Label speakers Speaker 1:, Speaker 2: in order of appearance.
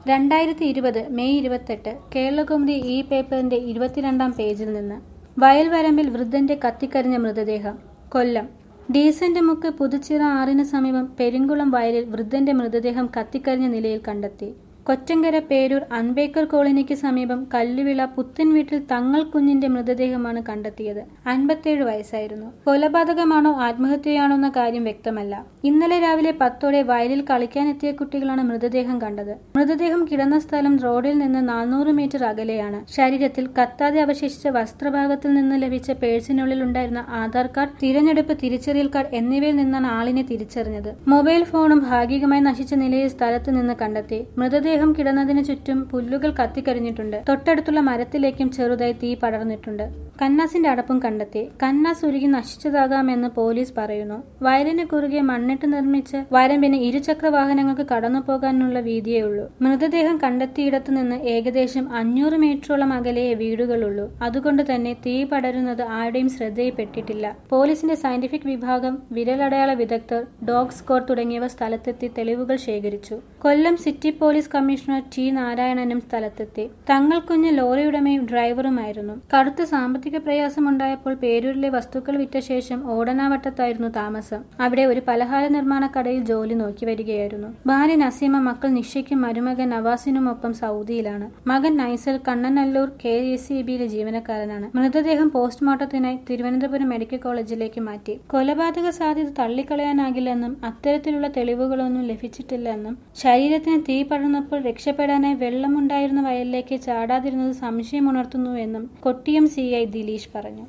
Speaker 1: രണ്ടായിരത്തി ഇരുപത് മെയ് ഇരുപത്തെട്ട് കേരളകൗമുദി ഇ പേപ്പറിന്റെ ഇരുപത്തിരണ്ടാം പേജിൽ നിന്ന് വയൽവരമ്പിൽ വൃദ്ധന്റെ കത്തിക്കരിഞ്ഞ മൃതദേഹം കൊല്ലം ഡീസന്റ് മുക്ക് പുതുച്ചിറ ആറിന് സമീപം പെരുങ്കുളം വയലിൽ വൃദ്ധന്റെ മൃതദേഹം കത്തിക്കരിഞ്ഞ നിലയിൽ കണ്ടെത്തി കൊറ്റങ്കര പേരൂർ അൻബേക്കർ കോളനിക്ക് സമീപം കല്ലുവിള പുത്തൻ വീട്ടിൽ തങ്ങൾ കുഞ്ഞിന്റെ മൃതദേഹമാണ് കണ്ടെത്തിയത് അൻപത്തേഴ് വയസ്സായിരുന്നു കൊലപാതകമാണോ ആത്മഹത്യയാണോ എന്ന കാര്യം വ്യക്തമല്ല ഇന്നലെ രാവിലെ പത്തോടെ വയലിൽ കളിക്കാനെത്തിയ കുട്ടികളാണ് മൃതദേഹം കണ്ടത് മൃതദേഹം കിടന്ന സ്ഥലം റോഡിൽ നിന്ന് നാനൂറ് മീറ്റർ അകലെയാണ് ശരീരത്തിൽ കത്താതെ അവശേഷിച്ച വസ്ത്രഭാഗത്തിൽ നിന്ന് ലഭിച്ച പേഴ്സിനുള്ളിൽ ഉണ്ടായിരുന്ന ആധാർ കാർഡ് തിരഞ്ഞെടുപ്പ് തിരിച്ചറിയൽ കാർഡ് എന്നിവയിൽ നിന്നാണ് ആളിനെ തിരിച്ചറിഞ്ഞത് മൊബൈൽ ഫോണും ഭാഗികമായി നശിച്ച നിലയിൽ സ്ഥലത്ത് നിന്ന് കണ്ടെത്തി മൃതദേഹം കിടന്നതിന് ചുറ്റും പുല്ലുകൾ കത്തിക്കരിഞ്ഞിട്ടുണ്ട് തൊട്ടടുത്തുള്ള മരത്തിലേക്കും ചെറുതായി തീ പടർന്നിട്ടുണ്ട് കന്നാസിന്റെ അടപ്പും കണ്ടെത്തി കന്നാസ് ഉരുകി നശിച്ചതാകാമെന്ന് പോലീസ് പറയുന്നു വയലിന് കുറുകെ മണ്ണിട്ട് നിർമ്മിച്ച് വരമ്പിന് ഇരുചക്ര വാഹനങ്ങൾക്ക് കടന്നു പോകാനുള്ള വീതിയേ ഉള്ളൂ മൃതദേഹം കണ്ടെത്തിയിടത്തു നിന്ന് ഏകദേശം അഞ്ഞൂറ് മീറ്ററോളം അകലെയേ വീടുകളുള്ളൂ അതുകൊണ്ട് തന്നെ തീ പടരുന്നത് ആരുടെയും ശ്രദ്ധയിൽപ്പെട്ടിട്ടില്ല പോലീസിന്റെ സയന്റിഫിക് വിഭാഗം വിരലടയാള വിദഗ്ധർ ഡോഗ് സ്ക്വാഡ് തുടങ്ങിയവ സ്ഥലത്തെത്തി തെളിവുകൾ ശേഖരിച്ചു Kollam city police commissioner T നാരായണനും സ്ഥലത്തെത്തി തങ്ങൾ കുഞ്ഞ് ലോറിയുടമയും ഡ്രൈവറുമായിരുന്നു കടുത്ത സാമ്പത്തിക പ്രയാസമുണ്ടായപ്പോൾ പേരൂരിലെ വസ്തുക്കൾ വിറ്റ ശേഷം ഓടനാവട്ടത്തായിരുന്നു താമസം അവിടെ ഒരു പലഹാര നിർമ്മാണ കടയിൽ ജോലി നോക്കി വരികയായിരുന്നു ഭാര്യ നസീമ മക്കൾ നിഷയ്ക്കും മരുമകൻ നവാസിനുമൊപ്പം സൗദിയിലാണ് മകൻ Naisal Kannanallur K S C ബിയിലെ ജീവനക്കാരനാണ് മൃതദേഹം പോസ്റ്റ്മോർട്ടത്തിനായി തിരുവനന്തപുരം മെഡിക്കൽ കോളേജിലേക്ക് മാറ്റി കൊലപാതക സാധ്യത തള്ളിക്കളയാനാകില്ലെന്നും അത്തരത്തിലുള്ള തെളിവുകളൊന്നും ലഭിച്ചിട്ടില്ലെന്നും ശരീരത്തിന് തീ പടർന്നപ്പോൾ രക്ഷപ്പെടാനായി വെള്ളമുണ്ടായിരുന്ന വയലിലേക്ക് ചാടാതിരുന്നത് സംശയമുണർത്തുന്നുവെന്നും കൊട്ടിയം സി ഐ ദിലീഷ് പറഞ്ഞു